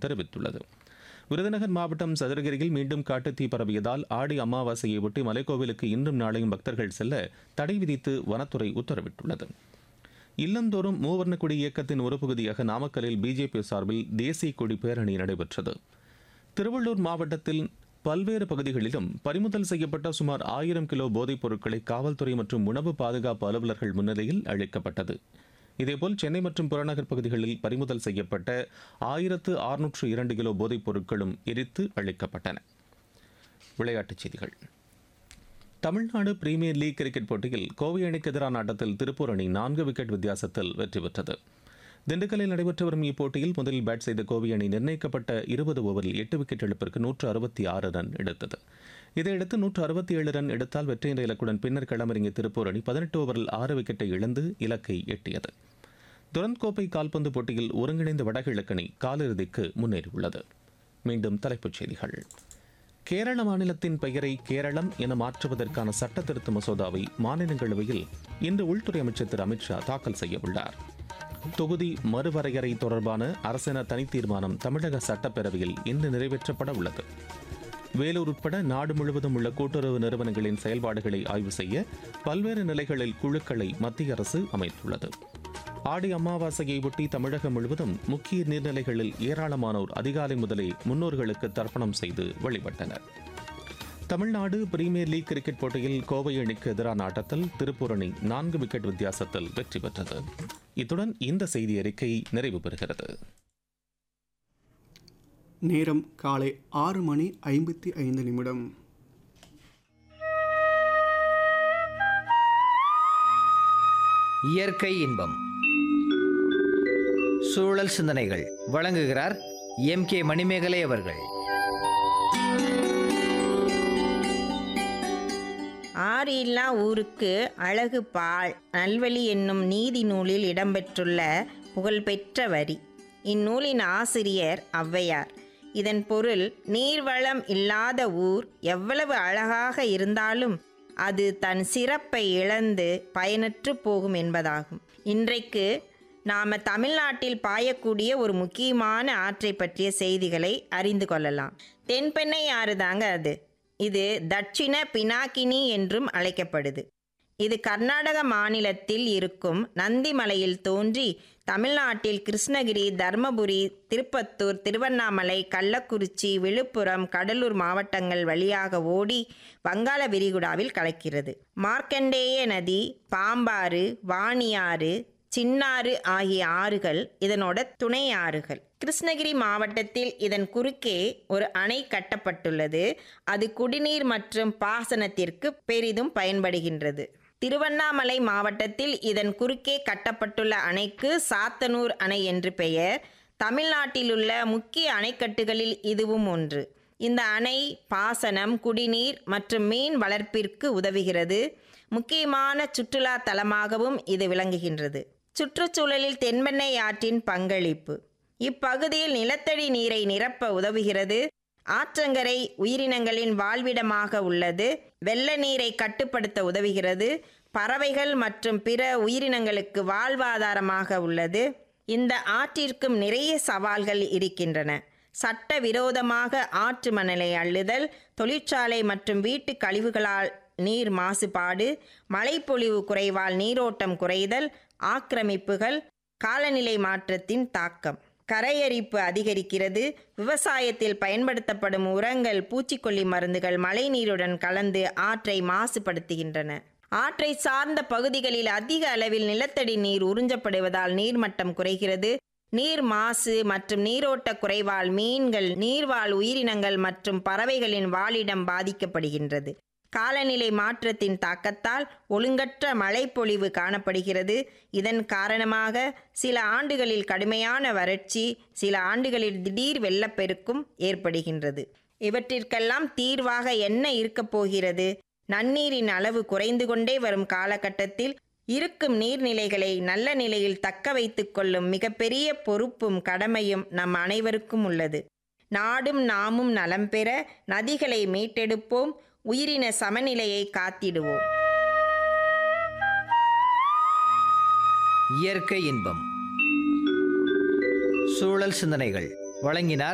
தெரிவித்துள்ளது விருதுநகர் மாவட்டம் சதுரகிரியில் மீண்டும் காட்டுத்தீ பரவியதால் ஆடி அமாவாசையை ஒட்டி மலைக்கோவிலுக்கு இன்றும் நாளையும் பக்தர்கள் செல்ல தடை விதித்து வனத்துறை உத்தரவிட்டுள்ளது இல்லந்தோறும் மூவர்ண கொடி இயக்கத்தின் ஒரு பகுதியாக நாமக்கலில் பிஜேபி சார்பில் தேசிய கொடி பேரணி நடைபெற்றது திருவள்ளூர் மாவட்டத்தில் பல்வேறு பகுதிகளிலும் பறிமுதல் செய்யப்பட்ட சுமார் ஆயிரம் கிலோ போதைப் பொருட்களை காவல்துறை மற்றும் உணவு பாதுகாப்பு அலுவலர்கள் முன்னிலையில் அளிக்கப்பட்டது இதேபோல் சென்னை மற்றும் புறநகர் பகுதிகளில் பறிமுதல் செய்யப்பட்ட ஆயிரத்து அறுநூற்று இரண்டு கிலோ போதைப் பொருட்களும் எரித்து அளிக்கப்பட்டன விளையாட்டுச் செய்திகள் தமிழ்நாடு பிரீமியர் லீக் கிரிக்கெட் போட்டியில் கோவை அணிக்கு எதிரான ஆட்டத்தில் திருப்பூர் அணி நான்கு விக்கெட் வித்தியாசத்தில் வெற்றி பெற்றது திண்டுக்கல்லில் நடைபெற்று வரும் இப்போட்டியில் முதலில் பேட் செய்த கோவை அணி நிர்ணயிக்கப்பட்ட இருபது ஓவரில் எட்டு விக்கெட் இழப்பிற்கு நூற்று அறுபத்தி ஆறு ரன் எடுத்தது இதையடுத்து நூற்று அறுபத்தி ஏழு ரன் எடுத்தால் வெற்றி என்ற இலக்குடன் பின்னர் களமிறங்கிய திருப்பூர் அணி பதினெட்டு ஓவரில் ஆறு விக்கெட்டை இழந்து இலக்கை எட்டியது துரந்த் கோப்பை கால்பந்து போட்டியில் ஒருங்கிணைந்த வடகிழக்கு அணி காலிறுதிக்கு முன்னேறியுள்ளது மீண்டும் தலைப்புச் செய்திகள் கேரள மாநிலத்தின் பெயரை கேரளம் என மாற்றுவதற்கான சட்ட திருத்த மசோதாவை மாநிலங்களவையில் இன்று உள்துறை அமைச்சர் திரு அமித்ஷா தாக்கல் செய்ய உள்ளார் தொகுதி மறுவரையறை தொடர்பான அரசின தனித்தீர்மானம் தமிழக சட்டப்பேரவையில் இன்று நிறைவேற்றப்பட உள்ளது வேலூர் உட்பட நாடு முழுவதும் உள்ள கூட்டுறவு நிறுவனங்களின் செயல்பாடுகளை ஆய்வு செய்ய பல்வேறு நிலைகளில் குழுக்களை மத்திய அரசு அமைத்துள்ளது ஆடி அமாவாசையை ஒட்டி தமிழகம் முழுவதும் முக்கிய நீர்நிலைகளில் ஏராளமானோர் அதிகாலை முதலே முன்னோர்களுக்கு தர்ப்பணம் செய்து வழிபட்டனர் தமிழ்நாடு பிரீமியர் லீக் கிரிக்கெட் போட்டியில் கோவை அணிக்கு எதிரான ஆட்டத்தில் திருப்பூர் அணி நான்கு விக்கெட் வித்தியாசத்தில் வெற்றி பெற்றது இத்துடன் இந்த செய்தி அறிக்கை நிறைவு பெறுகிறது நேரம் காலை ஆறு மணி ஐம்பத்தி ஐந்து நிமிடம் இயற்கை இன்பம் சூழல் சிந்தனைகள் வழங்குகிறார் எம் கே மணிமேகலை அவர்கள் ஆறு இல்லா ஊருக்கு அழகு பால் நல்வழி என்னும் நீதி நூலில் இடம்பெற்றுள்ள புகழ்பெற்ற வரி இந்நூலின் ஆசிரியர் ஔவையார் இதன் பொருள் நீர்வளம் இல்லாத ஊர் எவ்வளவு அழகாக இருந்தாலும் அது தன் சிறப்பை இழந்து பயனற்று போகும் என்பதாகும் இன்றைக்கு நாம தமிழ்நாட்டில் பாயக்கூடிய ஒரு முக்கியமான ஆற்றை பற்றிய செய்திகளை அறிந்து கொள்ளலாம் தென்பெண்ணை ஆறு தாங்க அது இது தட்சிண பினாக்கினி என்றும் அழைக்கப்படுது இது கர்நாடக மாநிலத்தில் இருக்கும் நந்திமலையில் தோன்றி தமிழ்நாட்டில் கிருஷ்ணகிரி தர்மபுரி திருப்பத்தூர் திருவண்ணாமலை கள்ளக்குறிச்சி விழுப்புரம் கடலூர் மாவட்டங்கள் வழியாக ஓடி வங்காள விரிகுடாவில் கலக்கிறது மார்க்கண்டேய நதி பாம்பாறு வாணியாறு சின்னாறு ஆகிய ஆறுகள் இதனோட துணை ஆறுகள் கிருஷ்ணகிரி மாவட்டத்தில் இதன் குறுக்கே ஒரு அணை கட்டப்பட்டுள்ளது அது குடிநீர் மற்றும் பாசனத்திற்கு பெரிதும் பயன்படுகின்றது திருவண்ணாமலை மாவட்டத்தில் இதன் குறுக்கே கட்டப்பட்டுள்ள அணைக்கு சாத்தனூர் அணை என்று பெயர் தமிழ்நாட்டிலுள்ள முக்கிய அணைக்கட்டுகளில் இதுவும் ஒன்று இந்த அணை பாசனம் குடிநீர் மற்றும் மீன் வளர்ப்பிற்கு உதவுகிறது முக்கியமான சுற்றுலா தலமாகவும் இது விளங்குகின்றது சுற்றுச்சூழலில் தென்பெண்ணை ஆற்றின் பங்களிப்பு இப்பகுதியில் நிலத்தடி நீரை நிரப்ப உதவுகிறது ஆற்றங்கரை உயிரினங்களின் வாழ்விடமாக உள்ளது வெள்ள நீரை கட்டுப்படுத்த உதவுகிறது பறவைகள் மற்றும் பிற உயிரினங்களுக்கு வாழ்வாதாரமாக உள்ளது இந்த ஆற்றிற்கும் நிறைய சவால்கள் இருக்கின்றன சட்டவிரோதமாக ஆற்று மணலை அள்ளுதல் தொழிற்சாலை மற்றும் வீட்டு கழிவுகளால் நீர் மாசுபாடு மழைப்பொழிவு குறைவால் நீரோட்டம் குறைதல் ஆக்கிரமிப்புகள் காலநிலை மாற்றத்தின் தாக்கம் கரையரிப்பு அதிகரிக்கிறது விவசாயத்தில் பயன்படுத்தப்படும் உரங்கள் பூச்சிக்கொல்லி மருந்துகள் மழைநீருடன் கலந்து ஆற்றை மாசுபடுத்துகின்றன ஆற்றை சார்ந்த பகுதிகளில் அதிக அளவில் நிலத்தடி நீர் உறிஞ்சப்படுவதால் நீர்மட்டம் குறைகிறது நீர் மாசு மற்றும் நீரோட்ட குறைவால் மீன்கள் நீர்வாழ் உயிரினங்கள் மற்றும் பறவைகளின் வாழிடம் பாதிக்கப்படுகின்றது காலநிலை மாற்றத்தின் தாக்கத்தால் ஒழுங்கற்ற மழைப்பொழிவு காணப்படுகிறது இதன் காரணமாக சில ஆண்டுகளில் கடுமையான வறட்சி சில ஆண்டுகளில் திடீர் வெள்ளப்பெருக்கும் ஏற்படுகின்றது இவற்றிற்கெல்லாம் தீர்வாக என்ன இருக்கப் போகிறது நன்னீரின் அளவு குறைந்து கொண்டே வரும் காலகட்டத்தில் இருக்கும் நீர்நிலைகளை நல்ல நிலையில் தக்க வைத்துக் கொள்ளும் மிகப்பெரிய பொறுப்பும் கடமையும் நம் அனைவருக்கும் உள்ளது நாடும் நாமும் நலம் பெற நதிகளை மீட்டெடுப்போம் உயிரின சமநிலையை காத்திடுவோம் இயற்கை இன்பம் சூழல் சிந்தனைகள் வழங்கினார்